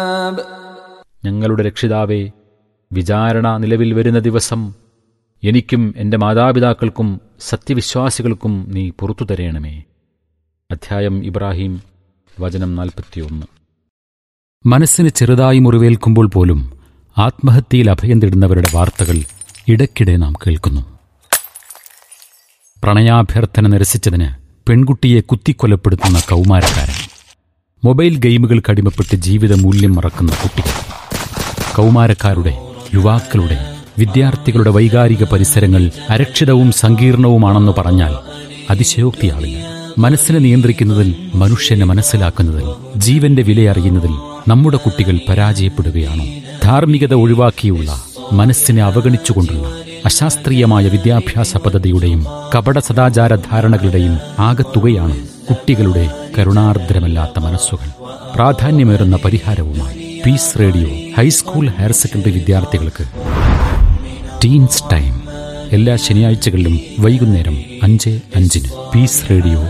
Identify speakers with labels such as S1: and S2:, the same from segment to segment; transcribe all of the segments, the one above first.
S1: ഞങ്ങളുടെ രക്ഷിതാവേ വിചാരണ നിലവിൽ വരുന്ന ദിവസം എനിക്കും എൻ്റെ മാതാപിതാക്കൾക്കും സത്യവിശ്വാസികൾക്കും നീ പുറത്തു തരേണമേ അധ്യായം ഇബ്രാഹിം വചനം നാൽപ്പത്തിയൊന്ന് മനസ്സിന് ചെറുതായി മുറിവേൽക്കുമ്പോൾ പോലും ആത്മഹത്യയിൽ അഭയം തേടുന്നവരുടെ വാർത്തകൾ ഇടയ്ക്കിടെ നാം കേൾക്കുന്നു പ്രണയാഭ്യർത്ഥന നിരസിച്ചതിന് പെൺകുട്ടിയെ കുത്തിക്കൊലപ്പെടുത്തുന്ന കൗമാരക്കാരൻ മൊബൈൽ ഗെയിമുകൾക്ക് അടിമപ്പെട്ട് ജീവിത മൂല്യം മറക്കുന്ന കുട്ടികൾ കൗമാരക്കാരുടെ യുവാക്കളുടെ വിദ്യാർത്ഥികളുടെ വൈകാരിക പരിസരങ്ങൾ അരക്ഷിതവും സങ്കീർണവുമാണെന്ന് പറഞ്ഞാൽ അതിശയോക്തിയാവില്ല മനസ്സിനെ നിയന്ത്രിക്കുന്നതിൽ മനുഷ്യനെ മനസ്സിലാക്കുന്നതിൽ ജീവന്റെ വിലയറിയുന്നതിൽ നമ്മുടെ കുട്ടികൾ പരാജയപ്പെടുകയാണോ ധാർമ്മികത ഒഴിവാക്കിയുള്ള മനസ്സിനെ അവഗണിച്ചുകൊണ്ടുള്ള അശാസ്ത്രീയമായ വിദ്യാഭ്യാസ പദ്ധതിയുടെയും കപട സദാചാര ധാരണകളുടെയും ആകത്തുകയാണ് കുട്ടികളുടെ കരുണാർദ്രമല്ലാത്ത മനസ്സുകൾ പ്രാധാന്യമേറുന്ന പരിഹാരവുമായി peace radio high school higher secondary വിദ്യാർത്ഥികൾക്ക് ടീൻസ് ടൈം എല്ലാ ശനിയാഴ്ചകളിലും വൈകുന്നേരം അഞ്ച് അഞ്ചിന് peace radio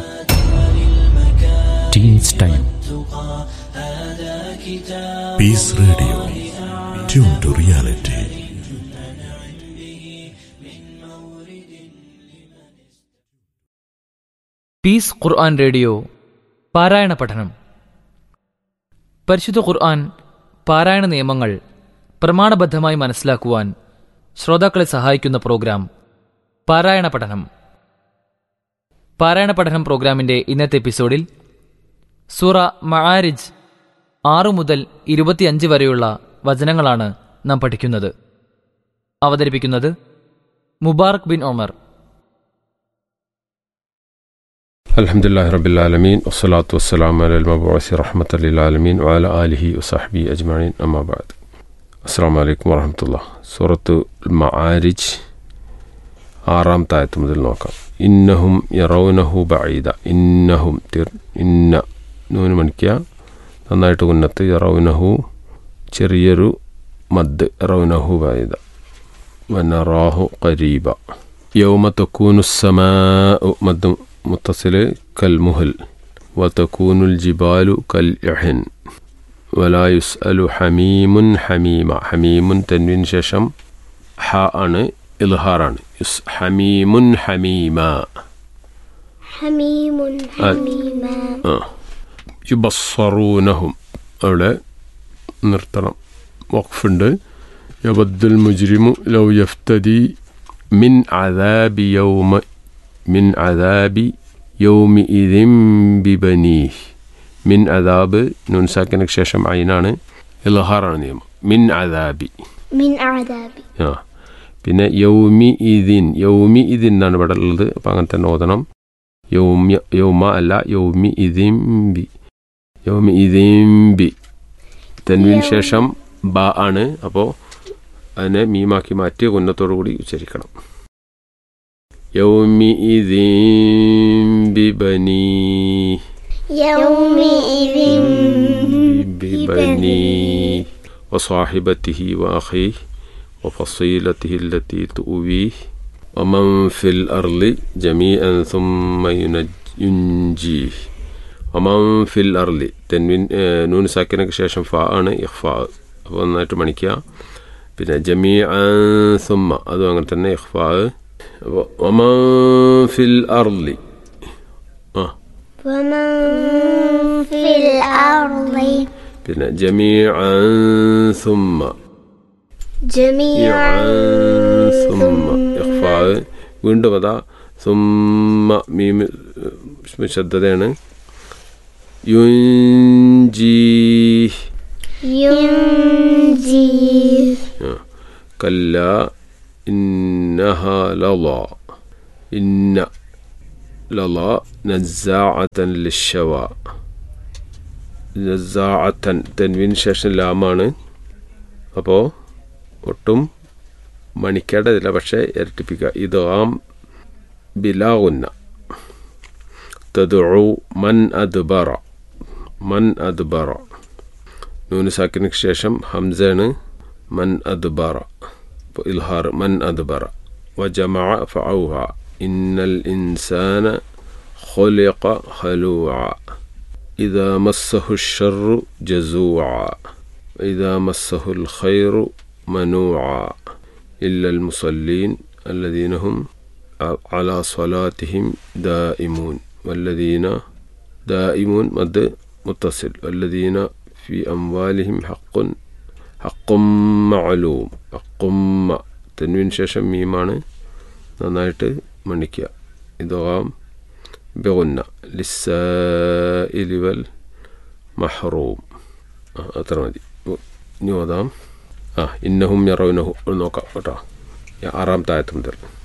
S1: teens time
S2: peace radio tune to reality
S3: peace ഖുർആൻ റേഡിയോ പാരായണ പഠനം പരിശുദ്ധ ഖുർആൻ പാരായണ നിയമങ്ങൾ പ്രമാണബദ്ധമായി മനസ്സിലാക്കുവാൻ ശ്രോതാക്കളെ സഹായിക്കുന്ന പ്രോഗ്രാം പാരായണ പഠനം പാരായണ പഠനം പ്രോഗ്രാമിന്റെ ഇന്നത്തെ എപ്പിസോഡിൽ സൂറ മആരിജ് ആറു മുതൽ ഇരുപത്തിയഞ്ച് വരെയുള്ള വചനങ്ങളാണ് നാം പഠിക്കുന്നത് അവതരിപ്പിക്കുന്നത് മുബാറക് ബിൻ ഒമർ
S4: الحمد لله رب العالمين والصلاة والسلام على المبعوث رحمة للعالمين وعلى آله وصحبه أجمعين أما بعد السلام عليكم ورحمة الله سورة المعارج ആറാം തായത്ത് മുതൽ നോക്കാം ഇന്നഹും യറൗനഹു ബഈദ ഇന്നഹും തിർ ഇന്ന നൂന് മണിക്കുക നന്നായിട്ട് ഉന്നത്ത് യറൗനഹു ചെറിയൊരു മദ് യറൗനഹു ബഈദ വനറാഹു ഖരീബ യൗമ തക്കൂനു السماء മദ് മുത്തസിൽ കൽമുഹൽ വതക്കൂനുൽ ജിബാലു കൽ ഇഹൻ വലാ യുസ്അലു ഹമീമുൻ ഹമീമ ഹമീമുൻ തൻവിന് ശേഷം ഹ ആണ് ഇൽഹാറാണ് യുസ് ഹമീമുൻ ഹമീമ
S5: حميم حميما
S4: ആ യുബസ്സറൂനഹും അവിടെ നിർത്തണം വഖഫുണ്ട് യബദ്ദുൽ മുജ്രിമു ലൗ യഫ്തദി മിൻ അദാബി യൗമ മിൻ അദാബി യൗമി ഇദിം ബിബനീഹ് മിൻ അദാബ് നൂൻ സാക്കിനക്ക് ശേഷം അയിനാണ് ഇൽഹാറാണ് നിയമം മിൻ അദാബി
S5: من عذاب
S4: ആ പിന്നെ യൗമി ഇതിൻ യൗമി ഇതിൻ എന്നാണ് ഇവിടെ ഉള്ളത് അപ്പം അങ്ങനെ തന്നെ ഓതണം യൗമ്യ യൗമ അല്ല യൗമി ഇതിംബി യൗമി ഇതിംബി തെൻവിന് ശേഷം ബ ആണ് അപ്പോൾ അതിനെ മീമാക്കി മാറ്റി ഉന്നത്തോടു കൂടി ഉച്ചരിക്കണം യൗമി ഇതിംബി ബനീ
S5: يومئذ
S4: ببنيه وصاحبته وأخيه وفصيلته التي تؤويه ومن في الأرض جميعا ثم ينج- ينجيه ومن في الأرض തെൻവിൻ നൂന് സാക്കിനൊക്കെ ശേഷം ഫ ആണ് ഇഖ്ഫ അപ്പോൾ നന്നായിട്ട് മണിക്കുക പിന്നെ ജമീ സുമ്മ അതും അങ്ങനെ തന്നെ ഇഖ്ഫ അപ്പോൾ ഒമൻ ഫിൽ അർലി ആ
S5: ومن في الأرض
S4: പിന്നെ ജമീ സുമ്മ
S5: جميعا
S4: സുമ്മ ഇഖ്ഫാ വീണ്ടും അതാ സുമ്മ മീം ശ്രദ്ധതയാണ് യുഞ്ചി
S5: ينجي
S4: കല്ല ഇന്നഹ ലള ഇന്ന ലള നസാഅത്തൻ ലിഷവ നസാഅത്തൻ തെൻവിന് ശേഷം ലാമാണ് അപ്പോൾ ഒട്ടും മണിക്കേണ്ടതില്ല പക്ഷേ ഇരട്ടിപ്പിക്കുക ഇത് ആം ബിലാവുന്ന തദുഉ മൻ അദ്ബറ മൻ അദ്ബറ നൂന് സാക്കിനക്ക് ശേഷം ഹംസയാണ് മൻ അദ്ബറ അപ്പോൾ ഇൽഹാർ മൻ അദ്ബറ وجمع فأوعى إن الإنسان خلق هلوعا إذا مسه الشر جزوعا ഇതാ മസ്സഹുൽ ഖൈറു മനൂഅ ഇല്ലൽ മുസല്ലീൻ അല്ലദീനഹും അലാ സ്വലാത്തിഹിം ദായിമൂൻ വല്ലദീന ദായിമൂൻ മദ് മുത്തസിൽ വല്ലദീന ഫി അംവാലിഹിം ഹക്കുൻ ഹക്കും മഅലൂം ഹക്കുമ്മ തെന്നുവിന് ശേഷം മീമാണ് നന്നായിട്ട് മണിക്കുക ഇതാം ബിഗുന്ന ലിസ്സായിലി വൽ മഹ്റൂം ആ, അത്ര മതി ഇനി ഓതാം ആ ഇന്നഹും യറൗനഹു ഒന്ന് നോക്കാം കേട്ടോ ആറാമത്തെ ആയത്ത് മുതൽ